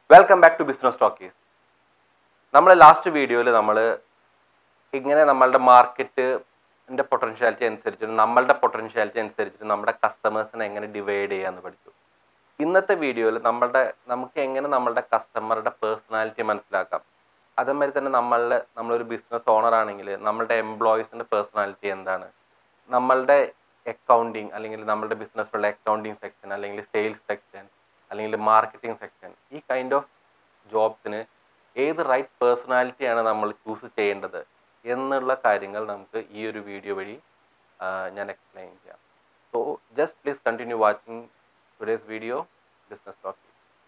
welcome back to business talkies നമ്മൾ last വീഡിയോയിൽ നമ്മൾ ഇങ്ങനെ നമ്മളുടെ മാർക്കറ്റിൻ്റെ പൊട്ടൻഷ്യാലിറ്റി അനുസരിച്ചിട്ട് നമ്മളുടെ പൊട്ടൻഷ്യാലിറ്റി അനുസരിച്ചിട്ട് നമ്മുടെ കസ്റ്റമേഴ്സിനെ എങ്ങനെ ഡിവൈഡ് ചെയ്യാമെന്ന് പഠിച്ചു ഇന്നത്തെ വീഡിയോയിൽ നമ്മളുടെ നമുക്ക് എങ്ങനെ നമ്മളുടെ കസ്റ്റമറുടെ പേഴ്സണാലിറ്റി മനസ്സിലാക്കാം അതേമാതിരി തന്നെ നമ്മളുടെ നമ്മളൊരു ബിസിനസ് ഓണർ ആണെങ്കിൽ നമ്മളുടെ എംപ്ലോയീസിൻ്റെ പേഴ്സണാലിറ്റി എന്താണ് നമ്മളുടെ അക്കൗണ്ടിങ് അല്ലെങ്കിൽ നമ്മളുടെ ബിസിനസ്സിലുള്ള അക്കൗണ്ടിങ് സെക്ഷൻ അല്ലെങ്കിൽ സെയിൽസ് സെക്ഷൻ അല്ലെങ്കിൽ മാർക്കറ്റിംഗ് സെക്ഷൻ ഈ കൈൻഡ് ഓഫ് ജോബ്സിന് ഏത് റൈറ്റ് പേഴ്സണാലിറ്റിയാണ് നമ്മൾ ചൂസ് ചെയ്യേണ്ടത് എന്നുള്ള കാര്യങ്ങൾ നമുക്ക് ഈ ഒരു വീഡിയോ വഴി ആ, ഞാൻ എക്സ്പ്ലെയിൻ ചെയ്യാം so just please continue watching today's video business talk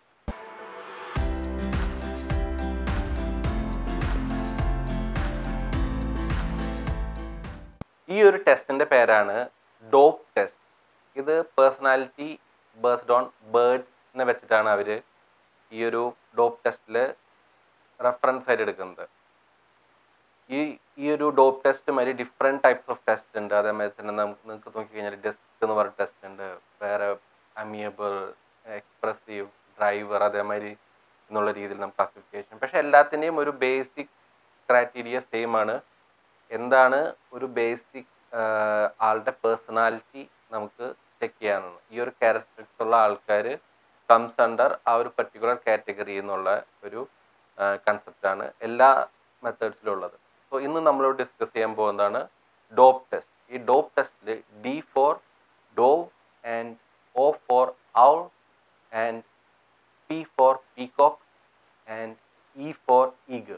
ഈ ഒരു ടെസ്റ്റിന്റെ പേരാണ് ഡോപ്പ് ടെസ്റ്റ് ഇത് പേഴ്സണാലിറ്റി ബേസ്ഡ് ഓൺ ബേർഡ്സിനെ വെച്ചിട്ടാണ് അവർ ഈ ഒരു ഡോപ്പ് ടെസ്റ്റിൽ റെഫറൻസ് ആയിട്ട് എടുക്കുന്നത് ഈ ഈ ഒരു ഡോപ്പ് ടെസ്റ്റ് മാതിരി ഡിഫറെൻറ്റ് ടൈപ്സ് ഓഫ് ടെസ്റ്റ് ഉണ്ട് അതേമാതിരി തന്നെ നമുക്ക് നിങ്ങൾക്ക് നോക്കിക്കഴിഞ്ഞാൽ ഡെസ്ക് എന്ന് പറഞ്ഞ ടെസ്റ്റ് ഉണ്ട് വേറെ അമിയബിൾ എക്സ്പ്രസീവ് ഡ്രൈവർ അതേമാതിരി എന്നുള്ള രീതിയിൽ നമുക്ക് ക്ലാസിഫിക്കേഷൻ പക്ഷെ എല്ലാത്തിൻ്റെയും ഒരു ബേസിക് ക്രൈറ്റീരിയ സെയിം ആണ് എന്താണ് ഒരു ബേസിക് ആളുടെ പേഴ്സണാലിറ്റി നമുക്ക് ചെക്ക് ചെയ്യാനാണ് ഈ ഒരു ക്യാരക്ടറിക്സ് ഉള്ള ആൾക്കാർ കംസ് അണ്ടർ ആ ഒരു പർട്ടിക്കുലർ കാറ്റഗറി എന്നുള്ള ഒരു കൺസെപ്റ്റാണ് എല്ലാ മെത്തേഡ്സിലും ഉള്ളത് സോ ഇന്ന് നമ്മൾ ഡിസ്കസ് ചെയ്യാൻ പോകുന്നതാണ് ഡോപ്പ് ടെസ്റ്റ് ഈ ഡോപ്പ് ടെസ്റ്റിൽ D for dove and O for owl and P for peacock and E for eagle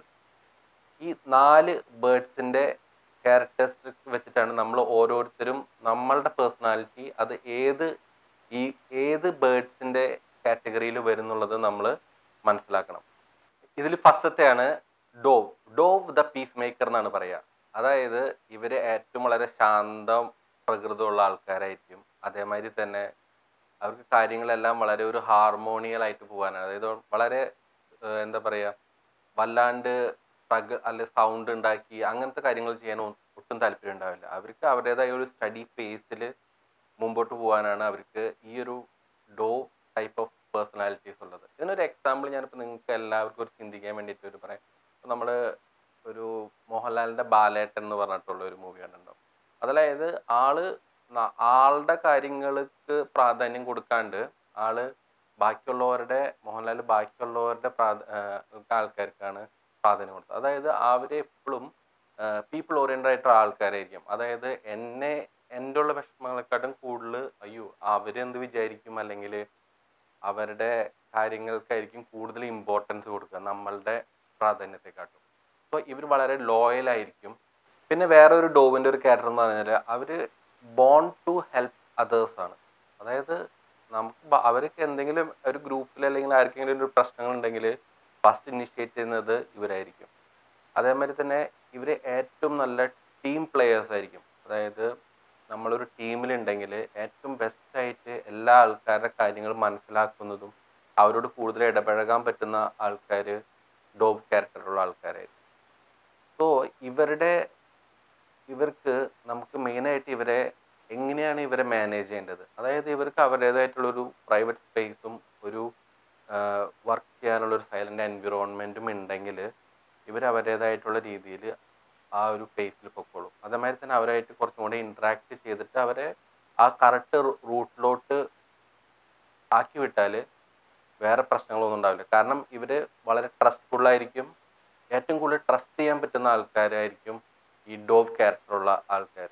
ഈ നാല് ബേർഡ്സിന്റെ ക്യാരക്ടറിസ്റ്റിക്സ് വെച്ചിട്ടാണ് നമ്മൾ ഓരോരുത്തരും നമ്മളുടെ പേഴ്സണാലിറ്റി അത് ഏത് ഈ ഏത് ബേർഡ്സിന്റെ കാറ്റഗറിയിൽ വരുന്നുള്ളത് നമ്മൾ മനസ്സിലാക്കണം ഇതിൽ ഫസ്റ്റത്തെയാണ് dove dove the peace maker എന്നാണ് പറയുക അതായത് ഇവര് ഏറ്റവും വളരെ ശാന്തം പ്രകൃതമുള്ള ആൾക്കാരായിരിക്കും അതേമാതിരി തന്നെ അവർക്ക് കാര്യങ്ങളെല്ലാം വളരെ ഒരു ഹാർമോണിയൽ ആയിട്ട് പോകാനാണ് അതായത് വളരെ ഏഹ്, എന്താ പറയുക വല്ലാണ്ട് പ്രക അല്ലെ സൗണ്ട് ഉണ്ടാക്കി അങ്ങനത്തെ കാര്യങ്ങൾ ചെയ്യാൻ ഒ- ഒട്ടും താല്പര്യം ഉണ്ടാവില്ല അവർക്ക് അവരുടേതായ ഒരു സ്റ്റഡി പേസിൽ മുമ്പോട്ട് പോകാനാണ് അവർക്ക് ഈ ഒരു ഡോ ടൈപ്പ് ഓഫ് പേഴ്സണാലിറ്റീസ് ഉള്ളത് ഇതിനൊരു എക്സാമ്പിൾ ഞാനിപ്പോൾ നിങ്ങൾക്ക് എല്ലാവർക്കും ഒരു ചിന്തിക്കാൻ വേണ്ടിയിട്ട് ഒരു പറയാം ഇപ്പം നമ്മൾ ഒരു മോഹൻലാലിൻ്റെ ബാലേട്ടൻ എന്ന് പറഞ്ഞിട്ടുള്ള ഒരു മൂവി കണ്ടിട്ടുണ്ടാവും അതായത് ആള് ന- ആളുടെ കാര്യങ്ങൾക്ക് പ്രാധാന്യം കൊടുക്കാണ്ട് ആള് ബാക്കിയുള്ളവരുടെ മോഹൻലാൽ ബാക്കിയുള്ളവരുടെ പ്രാധ- ആഹ് ആൾക്കാർക്കാണ് പ്രാധാന്യം കൊടുത്തത് അതായത് അവര് എപ്പോഴും പീപ്പിൾ ഓറിയൻറ്റഡ് ആയിട്ടുള്ള ആൾക്കാരായിരിക്കും അതായത് എന്നെ എൻ്റെ ഉള്ള വിഷമങ്ങളെക്കാട്ടും കൂടുതൽ അയ്യോ അവരെന്ത് വിചാരിക്കും അല്ലെങ്കിൽ അവരുടെ കാര്യങ്ങൾക്കായിരിക്കും കൂടുതൽ ഇമ്പോർട്ടൻസ് കൊടുക്കുക നമ്മളുടെ പ്രാധാന്യത്തെക്കാട്ടും അപ്പോൾ ഇവർ വളരെ ലോയൽ ആയിരിക്കും പിന്നെ വേറെ ഒരു ഡോവിൻ്റെ ഒരു ക്യാരക്ടർ എന്ന് പറഞ്ഞാൽ അവർ ബോൺ ടു ഹെൽപ്പ് അതേഴ്സ് ആണ് അതായത് നമുക്ക് ബ- അവർക്ക് എന്തെങ്കിലും ഒരു ഗ്രൂപ്പിൽ അല്ലെങ്കിൽ ആർക്കെങ്കിലും ഒരു പ്രശ്നങ്ങൾ ഉണ്ടെങ്കിൽ ഫസ്റ്റ് ഇനിഷ്യേറ്റ് ചെയ്യുന്നത് ഇവരായിരിക്കും അതേമാതിരി തന്നെ ഇവർ ഏറ്റവും നല്ല ടീം പ്ലെയേഴ്സ് ആയിരിക്കും അതായത് നമ്മളൊരു ടീമിലുണ്ടെങ്കിൽ ഏറ്റവും ബെസ്റ്റ് ആയിട്ട് എല്ലാ ആൾക്കാരുടെ കാര്യങ്ങൾ മനസ്സിലാക്കുന്നതും അവരോട് കൂടുതൽ ഇടപഴകാൻ പറ്റുന്ന ആൾക്കാർ ഡോബ് ക്യാരക്ടറുള്ള ആൾക്കാരായിരിക്കും സോ ഇവരുടെ ഇവർക്ക് നമുക്ക് മെയിനായിട്ട് ഇവരെ എങ്ങനെയാണ് ഇവരെ മാനേജ് ചെയ്യേണ്ടത് അതായത് ഇവർക്ക് അവരുടേതായിട്ടുള്ളൊരു പ്രൈവറ്റ് സ്പേസും ഒരു വർക്ക് ചെയ്യാനുള്ള ഒരു സൈലൻ്റ് എൻവിറോൺമെൻറ്റും ഉണ്ടെങ്കിൽ ഇവർ അവരുടേതായിട്ടുള്ള രീതിയിൽ ആ ഒരു പേസിൽ പൊക്കോളും അതേമാതിരി തന്നെ അവരായിട്ട് കുറച്ചും കൂടി ഇൻട്രാക്ട് ചെയ്തിട്ട് അവരെ ആ കറക്റ്റ് റൂട്ടിലോട്ട് ആക്കി വിട്ടാൽ വേറെ പ്രശ്നങ്ങളൊന്നും ഉണ്ടാവില്ല കാരണം ഇവർ വളരെ ട്രസ്റ്റ്ഫുൾ ആയിരിക്കും ഏറ്റവും കൂടുതൽ ട്രസ്റ്റ് ചെയ്യാൻ പറ്റുന്ന ആൾക്കാരായിരിക്കും ഈ ഡോവ് ക്യാരക്ടറുള്ള ആൾക്കാർ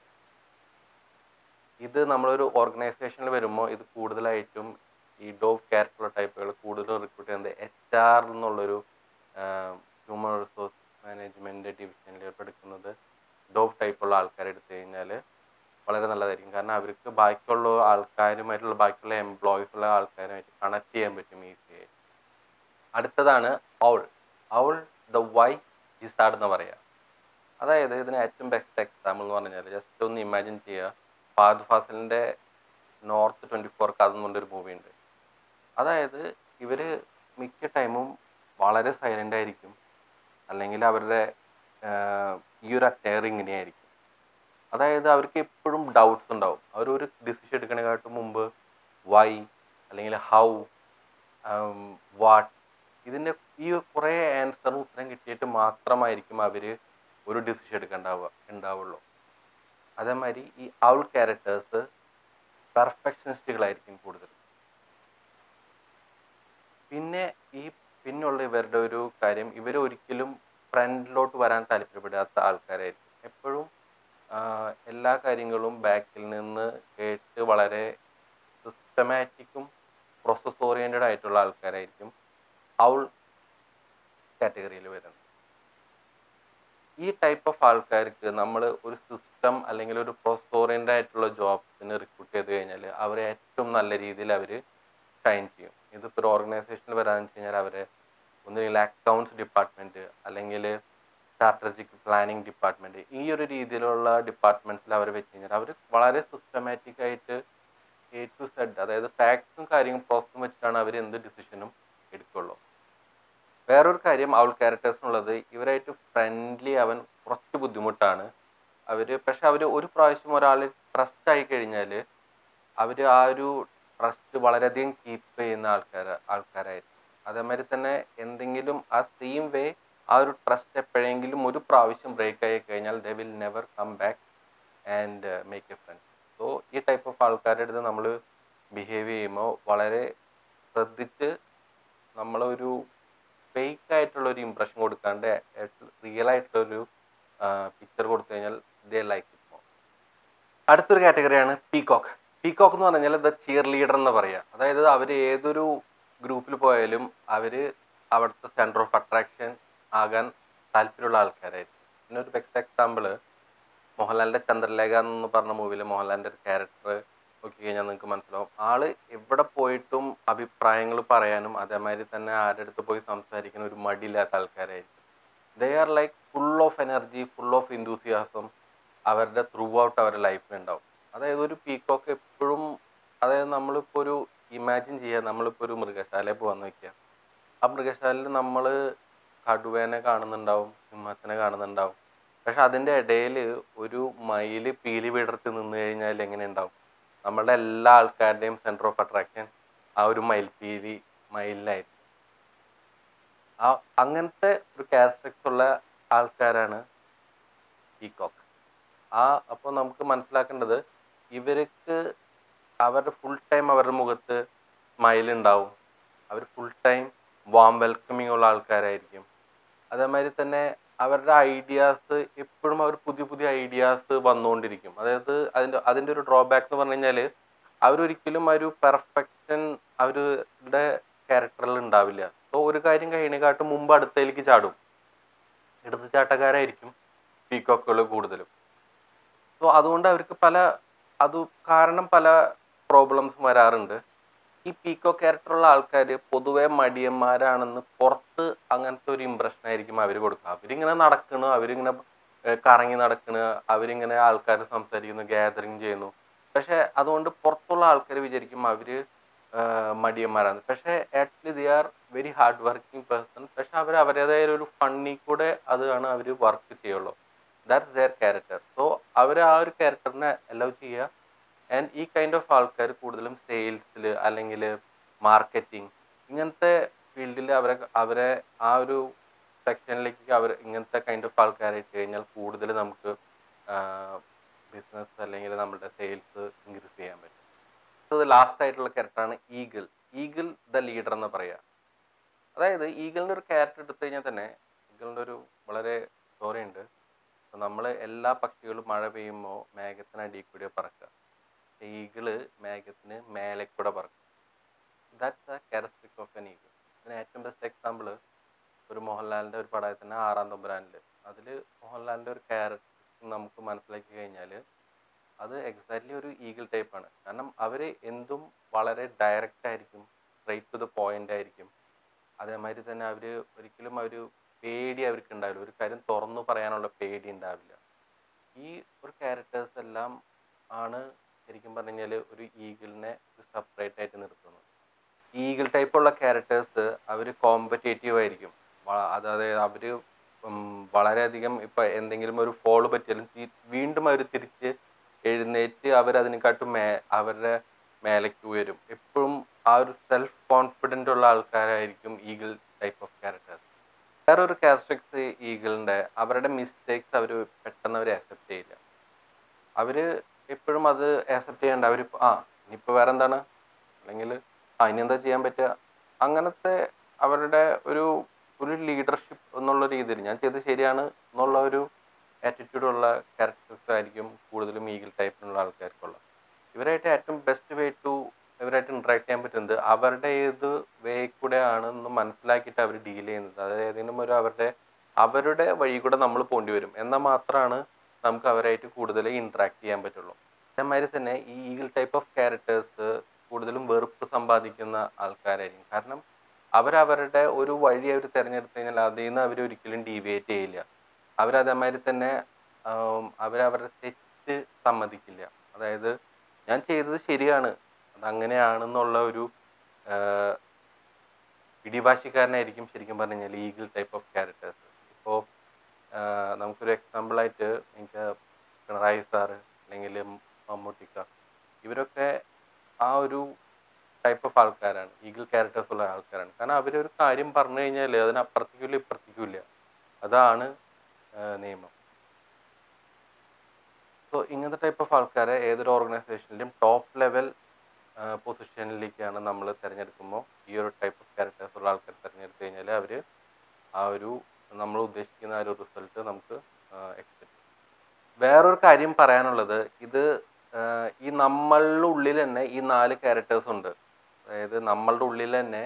ഇത് നമ്മളൊരു ഓർഗനൈസേഷനിൽ വരുമ്പോൾ ഇത് കൂടുതലായിട്ടും ഈ ഡോവ് ക്യാരക്ടർ ടൈപ്പുകൾ കൂടുതലും റിക്രൂട്ട് ചെയ്യുന്നത് എച്ച് ആർ എന്നുള്ളൊരു ഹ്യൂമൻ റിസോഴ്സ് മാനേജ്മെൻറ്റ് ഡിവിഷനിലോട്ട് എടുക്കുന്നത് ഡോവ് ടൈപ്പുള്ള ആൾക്കാരെ എടുത്തു കഴിഞ്ഞാൽ വളരെ നല്ലതായിരിക്കും കാരണം അവർക്ക് ബാക്കിയുള്ള ആൾക്കാരുമായിട്ടുള്ള ബാക്കിയുള്ള എംപ്ലോയീസ് ഉള്ള ആൾക്കാരുമായിട്ട് കണക്ട് ചെയ്യാൻ പറ്റും ഈസി ആയിട്ട് അടുത്തതാണ് owl owl the wizard എന്ന് പറയാം അതായത് ഇതിന് ഏറ്റവും ബെസ്റ്റ് എക്സാമ്പിൾ എന്ന് പറഞ്ഞാൽ ജസ്റ്റ് ഒന്ന് ഇമാജിൻ ചെയ്യുക ഫാദ് ഫാസിലിൻ്റെ നോർത്ത് ട്വൻറ്റി ഫോർ കഥ എന്നുള്ളൊരു മൂവി ഉണ്ട് അതായത് ഇവർ മിക്ക ടൈമും വളരെ സൈലൻ്റ് ആയിരിക്കും അല്ലെങ്കിൽ അവരുടെ ആഹ്, ഈ ഒരു അറ്റയർ ഇങ്ങനെയായിരിക്കും അതായത് അവർക്ക് എപ്പോഴും ഡൗട്ട്സ് ഉണ്ടാവും അവരൊരു ഡിസിഷൻ എടുക്കണേക്കാട്ടും മുമ്പ് വൈ അല്ലെങ്കിൽ ഹൗ വാട്ട് ഇതിൻ്റെ ഈ കുറേ ആൻസറും ഉത്തരം കിട്ടിയിട്ട് മാത്രമായിരിക്കും അവർ ഒരു ഡിസിഷൻ എടുക്കേണ്ടാവുക ഉണ്ടാവുള്ളൂ അതേമാതിരി ഈ ഔൾ ക്യാരക്ടേഴ്സ് പെർഫെക്ഷനിസ്റ്റുകളായിരിക്കും കൂടുതൽ പിന്നെ ഈ പിന്നുള്ള ഇവരുടെ ഒരു കാര്യം ഇവർ ഒരിക്കലും ഫ്രണ്ടിലോട്ട് വരാൻ താല്പര്യപ്പെടാത്ത ആൾക്കാരായിരിക്കും എപ്പോഴും ആഹ്, എല്ലാ കാര്യങ്ങളും ബാക്കിൽ നിന്ന് കേട്ട് വളരെ സിസ്റ്റമാറ്റിക്കും പ്രോസസ് ഓറിയൻറ്റഡ് ആയിട്ടുള്ള ആൾക്കാരായിരിക്കും ഔൾ കാറ്റഗറിയിൽ വരുന്നത് ഈ ടൈപ്പ് ഓഫ് ആൾക്കാർക്ക് നമ്മൾ ഒരു സിസ്റ്റം അല്ലെങ്കിൽ ഒരു പ്രോസസ് ഓറിയൻറ്റഡ് ആയിട്ടുള്ള ജോബ്സിന് റിക്രൂട്ട് ചെയ്ത് കഴിഞ്ഞാൽ അവരെ ഏറ്റവും നല്ല രീതിയിൽ അവർ ഷൈൻ ചെയ്യും ഇതിപ്പോൾ ഒരു ഓർഗനൈസേഷനിൽ വരാന്ന് വെച്ച് കഴിഞ്ഞാൽ അവരെ ഒന്നുകിൽ അക്കൗണ്ട്സ് ഡിപ്പാർട്ട്മെൻറ്റ് അല്ലെങ്കിൽ സ്ട്രാറ്റജിക് പ്ലാനിങ് ഡിപ്പാർട്ട്മെൻറ്റ് ഈ ഒരു രീതിയിലുള്ള ഡിപ്പാർട്ട്മെൻറ്റ്സിൽ അവർ വെച്ച് കഴിഞ്ഞാൽ അവർ വളരെ സിസ്റ്റമാറ്റിക് ആയിട്ട് എ ടു സെഡ് അതായത് ഫാക്ട്സും കാര്യങ്ങളും പ്രോസസ്സും വെച്ചിട്ടാണ് അവർ എന്ത് ഡിസിഷനും എടുക്കുള്ളൂ വേറൊരു കാര്യം അവൾ ക്യാരക്ടേഴ്സിനുള്ളത് ഇവരായിട്ട് ഫ്രണ്ട്ലി അവൻ കുറച്ച് ബുദ്ധിമുട്ടാണ് അവർ പക്ഷെ അവർ ഒരു പ്രാവശ്യം ഒരാൾ ട്രസ്റ്റ് ആയി കഴിഞ്ഞാൽ അവർ ആ ഒരു ട്രസ്റ്റ് വളരെയധികം കീപ്പ് ചെയ്യുന്ന ആൾക്കാർ ആൾക്കാരായിരിക്കും അതേമാതിരി തന്നെ എന്തെങ്കിലും ആ സെയിം വേ ആ ഒരു ട്രസ്റ്റ് എപ്പോഴെങ്കിലും ഒരു പ്രാവശ്യം ബ്രേക്ക് ആയി കഴിഞ്ഞാൽ they will never come back and make a friend so ഈ ടൈപ്പ് ഓഫ് ആൾക്കാരുടെ അടുത്ത് നമ്മൾ ബിഹേവ് ചെയ്യുമ്പോൾ വളരെ ശ്രദ്ധിച്ച് നമ്മളൊരു ഫേക്ക് ആയിട്ടുള്ള ഒരു ഇമ്പ്രഷൻ കൊടുക്കാണ്ട് റിയൽ ആയിട്ടുള്ള ഒരു പിക്ചർ കൊടുത്തു കഴിഞ്ഞാൽ ദേ ലൈക്ക് ഇറ്റ് മോർ അടുത്തൊരു കാറ്റഗറിയാണ് പീകോക്ക് പീകോക്ക് എന്ന് പറഞ്ഞാൽ ദ ചിയർ ലീഡർ എന്ന് പറയുക അതായത് അവർ ഏതൊരു ഗ്രൂപ്പിൽ പോയാലും അവർ അവിടുത്തെ സെൻറ്റർ ഓഫ് അട്രാക്ഷൻ ആകാൻ താല്പര്യമുള്ള ആൾക്കാരായിരിക്കും പിന്നെ ഒരു ബെസ്റ്റ് എക്സാമ്പിൾ മോഹൻലാലിൻ്റെ ചന്ദ്രലേഖ എന്ന് പറഞ്ഞ മൂവിയിൽ മോഹൻലാലിൻ്റെ ഒരു ക്യാരക്ടർ നോക്കി കഴിഞ്ഞാൽ നിങ്ങൾക്ക് മനസ്സിലാവും ആള് എവിടെ പോയിട്ടും അഭിപ്രായങ്ങൾ പറയാനും അതേമാതിരി തന്നെ ആരുടെ അടുത്ത് പോയി സംസാരിക്കുന്ന ഒരു മടിയില്ലാത്ത ആൾക്കാരായിരിക്കും they are like full of energy full of enthusiasm അവരുടെ ത്രൂ ഔട്ട് അവരുടെ ലൈഫിൽ ഉണ്ടാവും അതായത് ഒരു പീക്കോക്ക് എപ്പോഴും അതായത് നമ്മളിപ്പോൾ ഒരു ഇമാജിൻ ചെയ്യുക നമ്മളിപ്പോൾ ഒരു മൃഗശാലയിൽ പോകാൻ നോക്കിയാൽ ആ മൃഗശാലയിൽ നമ്മൾ കടുവേനെ കാണുന്നുണ്ടാവും സിംഹത്തിനെ കാണുന്നുണ്ടാവും പക്ഷെ അതിൻ്റെ ഇടയിൽ ഒരു മയില് പീലി വിടർത്തി നിന്ന് കഴിഞ്ഞാൽ എങ്ങനെ ഉണ്ടാവും നമ്മളുടെ എല്ലാ ആൾക്കാരുടെയും സെൻറ്റർ ഓഫ് അട്രാക്ഷൻ ആ ഒരു മയിൽപീലി മയിലിനായിരിക്കും ആ അങ്ങനത്തെ ഒരു ക്യാരക്ടറിക്സ് ഉള്ള ആൾക്കാരാണ് പീകോക്ക് ആ അപ്പോൾ നമുക്ക് മനസ്സിലാക്കേണ്ടത് ഇവർക്ക് അവരുടെ ഫുൾ ടൈം അവരുടെ മുഖത്ത് സ്മൈൽ ഉണ്ടാവും അവർ ഫുൾ ടൈം വാം വെൽക്കമിങ് ഉള്ള ആൾക്കാരായിരിക്കും അതേമാതിരി തന്നെ അവരുടെ ഐഡിയാസ് എപ്പോഴും അവർ പുതിയ പുതിയ ഐഡിയാസ് വന്നുകൊണ്ടിരിക്കും അതായത് അതിൻ്റെ അതിൻ്റെ ഒരു ഡ്രോബാക്ക് എന്ന് പറഞ്ഞു കഴിഞ്ഞാൽ അവരൊരിക്കലും ആ ഒരു പെർഫെക്ഷൻ അവരുടെ ക്യാരക്ടറിൽ ഉണ്ടാവില്ല സോ ഒരു കാര്യം കഴിയണേക്കാട്ടും മുമ്പ് അടുത്തതിലേക്ക് ചാടും എടുത്തുചാട്ടക്കാരായിരിക്കും പീക്കോക്കുകൾ കൂടുതലും സോ അതുകൊണ്ട് അവർക്ക് പല അത് കാരണം പല പ്രോബ്ലംസും വരാറുണ്ട് ഈ പീക്കോ ക്യാരക്ടറുള്ള ആൾക്കാർ പൊതുവെ മടിയന്മാരാണെന്ന് പുറത്ത് അങ്ങനത്തെ ഒരു ഇമ്പ്രഷൻ ആയിരിക്കും അവർ കൊടുക്കുക അവരിങ്ങനെ നടക്കണു അവരിങ്ങനെ ഏഹ് കറങ്ങി നടക്കണ് അവരിങ്ങനെ ആൾക്കാർ സംസാരിക്കുന്നു ഗ്യാതറിങ് ചെയ്യുന്നു പക്ഷെ അതുകൊണ്ട് പുറത്തുള്ള ആൾക്കാർ വിചാരിക്കും അവര് ആഹ് മടിയന്മാരാണ് പക്ഷെ actually they are very hard working person പക്ഷെ അവർ അവരുടേതായ ഒരു ഫണ്ണി കൂടെ അതാണ് അവർ വർക്ക് ചെയ്യുള്ളൂ ദാറ്റ്സ് ദെയർ ക്യാരക്ടർ സോ അവർ ആ ഒരു ക്യാരക്ടറിനെ അലൗ ചെയ്യുക ആൻഡ് ഈ കൈൻഡ് ഓഫ് ആൾക്കാർ കൂടുതലും സെയിൽസിൽ അല്ലെങ്കിൽ മാർക്കറ്റിംഗ് ഇങ്ങനത്തെ ഫീൽഡിൽ അവരെ അവരെ ആ ഒരു സെക്ഷനിലേക്ക് അവർ ഇങ്ങനത്തെ കൈൻഡ് ഓഫ് ആൾക്കാരായിട്ട് കഴിഞ്ഞാൽ കൂടുതൽ നമുക്ക് ബിസിനസ് അല്ലെങ്കിൽ നമ്മുടെ സെയിൽസ് ഇൻക്രീസ് ചെയ്യാൻ പറ്റും അത് ലാസ്റ്റ് ആയിട്ടുള്ള ക്യാരക്ടറാണ് ഈഗിൾ ഈഗിൾ ദ ലീഡർ എന്ന് പറയുക അതായത് ഈഗിളിൻ്റെ ഒരു ക്യാരക്ടർ എടുത്തു കഴിഞ്ഞാൽ തന്നെ ഈഗിളിൻ്റെ ഒരു വളരെ സ്റ്റോറി ഉണ്ട് നമ്മൾ എല്ലാ പക്ഷികളും മഴ പെയ്യുമ്പോൾ മേഘത്തിന് അടിയിൽ കൂടിയാണ് പറക്കുക ഈഗിള് മേഘത്തിന് മേലെ കൂടെ പറക്കും that's a characteristic of an eagle ഇതിന് ഏറ്റവും ബെസ്റ്റ് എക്സാമ്പിൾ ഒരു മോഹൻലാലിൻ്റെ ഒരു പടത്തിന് ആറാം തമ്പുരാനിൽ അതിൽ മോഹൻലാലിൻ്റെ ഒരു ക്യാരക്ടർ നമുക്ക് മനസ്സിലാക്കി കഴിഞ്ഞാൽ അത് എക്സാക്ട്ലി ഒരു ഈഗിൾ ടൈപ്പാണ് കാരണം അവർ എന്തും വളരെ ഡയറക്റ്റ് ആയിരിക്കും സ്ട്രൈറ്റ് ടു ദ പോയിന്റ് ആയിരിക്കും അതേമാതിരി തന്നെ അവർ ഒരിക്കലും അവർ പേടി അവർക്ക് ഉണ്ടാവില്ല ഒരു കാര്യം തുറന്നു പറയാനുള്ള പേടി ഉണ്ടാവില്ല ഈ ഒരു ക്യാരക്ടേഴ്സ് എല്ലാം ആണ് ശരിക്കും പറഞ്ഞു കഴിഞ്ഞാൽ ഒരു ഈഗിളിനെ സെപ്പറേറ്റ് ആയിട്ട് നിർത്തുന്നത് ഈഗിൾ ടൈപ്പുള്ള ക്യാരക്ടേഴ്സ് അവർ കോമ്പറ്റേറ്റീവ് ആയിരിക്കും വ- അതായത് അവർ വളരെയധികം ഇപ്പം എന്തെങ്കിലും ഒരു ഫോള് പറ്റിയാലും തി- വീണ്ടും അവർ തിരിച്ച് എഴുന്നേറ്റ് അവരതിനെക്കാട്ടും മേ അവരുടെ മേലേക്ക് ഉയരും എപ്പോഴും ആ ഒരു സെൽഫ് കോൺഫിഡൻ്റ് ഉള്ള ആൾക്കാരായിരിക്കും ഈഗിൾ ടൈപ്പ് ഓഫ് ക്യാരക്ടേഴ്സ് വേറൊരു ക്യാരക്ടറിക്സ് ഈഗിളിൻ്റെ അവരുടെ മിസ്റ്റേക്സ് അവർ പെട്ടെന്ന് അവർ ആക്സെപ്റ്റ് ചെയ്യില്ല അവർ എപ്പോഴും അത് ആക്സെപ്റ്റ് ചെയ്യേണ്ട അവർ ആ ഇനിയിപ്പോൾ വേറെ എന്താണ് അല്ലെങ്കിൽ ആ ഇനി എന്താ ചെയ്യാൻ പറ്റുക അങ്ങനത്തെ അവരുടെ ഒരു ഒരു ലീഡർഷിപ്പ് എന്നുള്ള രീതിയിൽ ഞാൻ ചെയ്തത് ശരിയാണ് എന്നുള്ള ഒരു ആറ്റിറ്റ്യൂഡുള്ള ക്യാരക്ടേഴ്സ് ആയിരിക്കും കൂടുതലും ഈഗിൾ ടൈപ്പിലുള്ള ആൾക്കാർക്കുള്ളത് ഇവരായിട്ട് ഏറ്റവും ബെസ്റ്റ് വേ ടു ഇവരായിട്ട് ഇൻട്രാക്ട് ചെയ്യാൻ പറ്റുന്നത് അവരുടെ ഏത് വേ കൂടെ ആണെന്ന് മനസ്സിലാക്കിയിട്ട് അവർ ഡീൽ ചെയ്യുന്നത് അതായത് ഏതെങ്കിലും ഒരു അവരുടെ അവരുടെ വഴി കൂടെ നമ്മൾ പോണ്ടി വരും എന്നാൽ മാത്രമാണ് നമുക്ക് അവരായിട്ട് കൂടുതൽ ഇൻട്രാക്ട് ചെയ്യാൻ പറ്റുള്ളൂ അതേമാതിരി തന്നെ ഈ ഈഗിൾ ടൈപ്പ് ഓഫ് ക്യാരക്ടേഴ്സ് കൂടുതലും വെറുപ്പ് സമ്പാദിക്കുന്ന ആൾക്കാരായിരിക്കും കാരണം അവരവരുടെ ഒരു വഴി അവർ തിരഞ്ഞെടുത്ത് കഴിഞ്ഞാൽ അതിൽ നിന്ന് അവർ ഒരിക്കലും ഡീവിയേറ്റ് ചെയ്യില്ല അവരതേമാതിരി തന്നെ അവരവരുടെ തെറ്റ് സമ്മതിക്കില്ല അതായത് ഞാൻ ചെയ്തത് ശരിയാണ് അതങ്ങനെയാണെന്നുള്ള ഒരു പിടിവാശിക്കാരനായിരിക്കും ശരിക്കും പറഞ്ഞു കഴിഞ്ഞാൽ ഈഗിൾ ടൈപ്പ് ഓഫ് ക്യാരക്ടേഴ്സ് ഇപ്പോൾ നമുക്കൊരു എക്സാമ്പിളായിട്ട് എനിക്ക് പിണറായി സാറ് അല്ലെങ്കിൽ മമ്മൂട്ടിക്ക ഇവരൊക്കെ ആ ഒരു ടൈപ്പ് ഓഫ് ആൾക്കാരാണ് ഈഗിൾ ക്യാരക്ടേഴ്സ് ഉള്ള ആൾക്കാരാണ് കാരണം അവരൊരു കാര്യം പറഞ്ഞു കഴിഞ്ഞാൽ അതിന് അപ്പുറത്തേക്കില്ല ഇപ്പുറത്തേക്കില്ല അതാണ് നിയമം സോ ഇങ്ങനത്തെ ടൈപ്പ് ഓഫ് ആൾക്കാരെ ഏതൊരു ഓർഗനൈസേഷനിലും ടോപ്പ് ലെവൽ പൊസിഷനിലേക്കാണ് നമ്മൾ തിരഞ്ഞെടുക്കുമ്പോൾ ഈ ഒരു ടൈപ്പ് ഓഫ് ക്യാരക്ടേഴ്സ് ഉള്ള ആൾക്കാർ തിരഞ്ഞെടുത്ത് കഴിഞ്ഞാൽ അവർ ആ ഒരു നമ്മൾ ഉദ്ദേശിക്കുന്ന ആ ഒരു റിസൾട്ട് നമുക്ക് എക്സ്പെക്ട് ചെയ്യും വേറൊരു കാര്യം പറയാനുള്ളത് ഇത് ഈ നമ്മളുടെ ഉള്ളിൽ തന്നെ ഈ നാല് ക്യാരക്ടേഴ്സ് ഉണ്ട് അതായത് നമ്മളുടെ ഉള്ളിൽ തന്നെ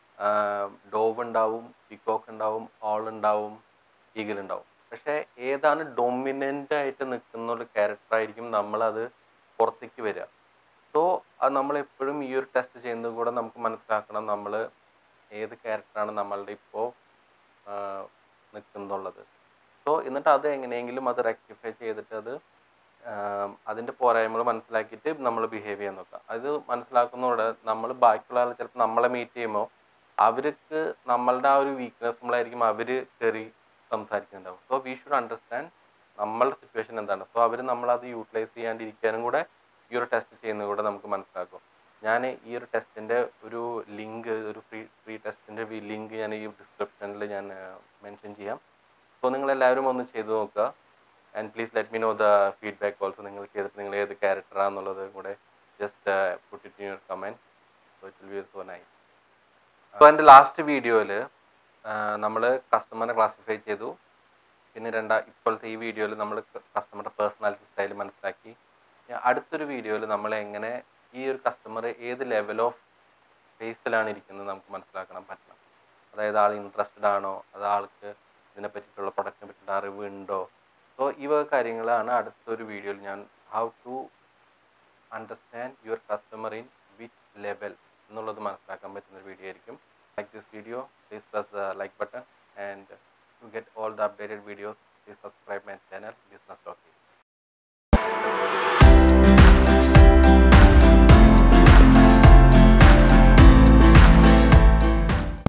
ഡോവ് ഉണ്ടാവും പിക്കോക്ക് ഉണ്ടാവും ഓൾ ഉണ്ടാവും ഈഗിൾ ഉണ്ടാവും പക്ഷേ ഏതാണ് ഡൊമിനൻ്റ് ആയിട്ട് നിൽക്കുന്ന ഒരു ക്യാരക്ടർ ആയിരിക്കും നമ്മളത് പുറത്തേക്ക് വരിക സോ അത് നമ്മൾ എപ്പോഴും ഈ ഒരു ടെസ്റ്റ് ചെയ്യുന്നത് കൂടെ നമുക്ക് മനസ്സിലാക്കണം നമ്മൾ ഏത് ക്യാരക്ടറാണ് നമ്മളുടെ ഇപ്പോൾ നിൽക്കുന്നുള്ളത് സോ എന്നിട്ട് അത് എങ്ങനെയെങ്കിലും അത് റെക്ടിഫൈ ചെയ്തിട്ട് അത് അതിൻ്റെ പോരായ്മകൾ മനസ്സിലാക്കിയിട്ട് നമ്മൾ ബിഹേവ് ചെയ്യാൻ നോക്കുക അത് മനസ്സിലാക്കുന്നതോടെ നമ്മൾ ബാക്കിയുള്ള ആൾ ചിലപ്പോൾ നമ്മളെ മീറ്റ് ചെയ്യുമ്പോൾ അവർക്ക് നമ്മളുടെ ആ ഒരു വീക്ക്നെസ്സുകളായിരിക്കും അവർ കയറി സംസാരിക്കുന്നുണ്ടാവും സോ വി ഷുഡ് അണ്ടർസ്റ്റാൻഡ് നമ്മളുടെ സിറ്റുവേഷൻ എന്താണ് സോ അവർ നമ്മളത് യൂട്ടിലൈസ് ചെയ്യാണ്ടിരിക്കാനും കൂടെ ഈ ഒരു ടെസ്റ്റ് ചെയ്യുന്നത് കൂടെ നമുക്ക് മനസ്സിലാക്കും ഞാൻ ഈ ഒരു ടെസ്റ്റിൻ്റെ ഒരു ലിങ്ക് ഒരു ഫ്രീ ഫ്രീ ടെസ്റ്റിൻ്റെ ലിങ്ക് ഞാൻ ഈ ഡിസ്ക്രിപ്ഷനിൽ ഞാൻ മെൻഷൻ ചെയ്യാം സോ നിങ്ങൾ എല്ലാവരും ഒന്ന് ചെയ്ത് നോക്കുക and please let me know the feedback also നിങ്ങൾ ചെയ്തിട്ട് നിങ്ങൾ ഏത് ക്യാരക്ടറാണെന്നുള്ളത് കൂടെ just put it in your comment so it will be so nice so എൻ്റെ ലാസ്റ്റ് വീഡിയോയിൽ നമ്മൾ കസ്റ്റമറിനെ ക്ലാസിഫൈ ചെയ്തു പിന്നെ രണ്ടാ ഇപ്പോഴത്തെ ഈ വീഡിയോയിൽ നമ്മൾ കസ്റ്റമറുടെ പേഴ്സണാലിറ്റി സ്റ്റൈൽ മനസ്സിലാക്കി അടുത്തൊരു വീഡിയോയിൽ നമ്മൾ എങ്ങനെ ഈ ഒരു കസ്റ്റമർ ഏത് ലെവൽ ഓഫ് ഫേസിലാണ് ഇരിക്കുന്നത് നമുക്ക് മനസ്സിലാക്കണം പറ്റണം അതായത് ആൾ ഇൻട്രസ്റ്റഡ് ആണോ അത് ആൾക്ക് ഇതിനെ പറ്റിയിട്ടുള്ള പ്രൊഡക്റ്റിനെ പറ്റിയിട്ടുള്ള അറിവ് ഉണ്ടോ സോ ഈ വക കാര്യങ്ങളാണ് അടുത്തൊരു വീഡിയോയിൽ ഞാൻ how to understand your customer in which level എന്നുള്ളത് മനസ്സിലാക്കാൻ പറ്റുന്ന ഒരു വീഡിയോ ആയിരിക്കും like this video please press the like button and to get all the updated videos please subscribe my channel